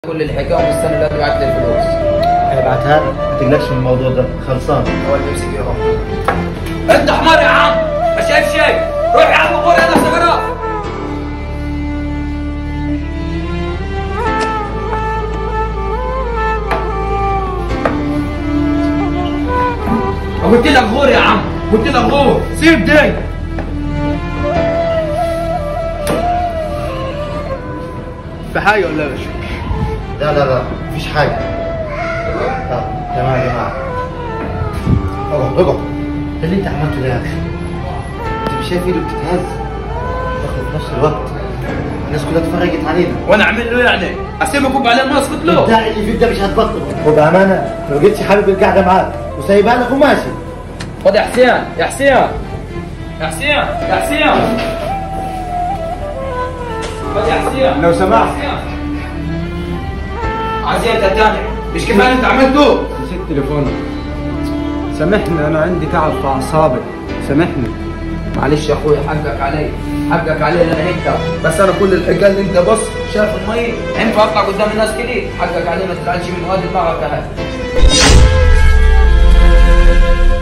كل الحكايه ومستني لا تبعت لي الفلوس ابعتها لك ما تقلقش من الموضوع ده خلصان هو اللي يمسك يروح انت حمار يا عم ما شايف شيء روح يا عم قول انا سكرات قلت لك غور يا عم قلت لك غور سيب دي في حاجه ولا مش لا لا لا مفيش حاجة طب تمام يا جماعة اقعد اقعد إيه اللي انت عملته ده يا اخي انت مش شايف ايده بتتهز تاخد في نفس الوقت الناس كلها اتفرجت علينا وانا اعمل له يعني اسيبه كوب عليه ما اسكت له البتاع اللي فيك ده مش هتبطل وبأمانة لو جيتش حابب القعدة معاك وسايبها لك وماشي خد يا حسين يا حسين يا حسين يا حسين خد يا حسين لو سمحت. عايزين انت تاني مش كفايه اللي انت عملته نسيت تليفونك سامحني انا عندي تعب في اعصابي سامحني معلش يا اخويا حقك علي حقك علي انا انت بس انا كل الحكايه اللي انت بص شايف المي ينفع اطلع قدام الناس كده حقك علي ما تزعلش من وادي دماغك يا هاد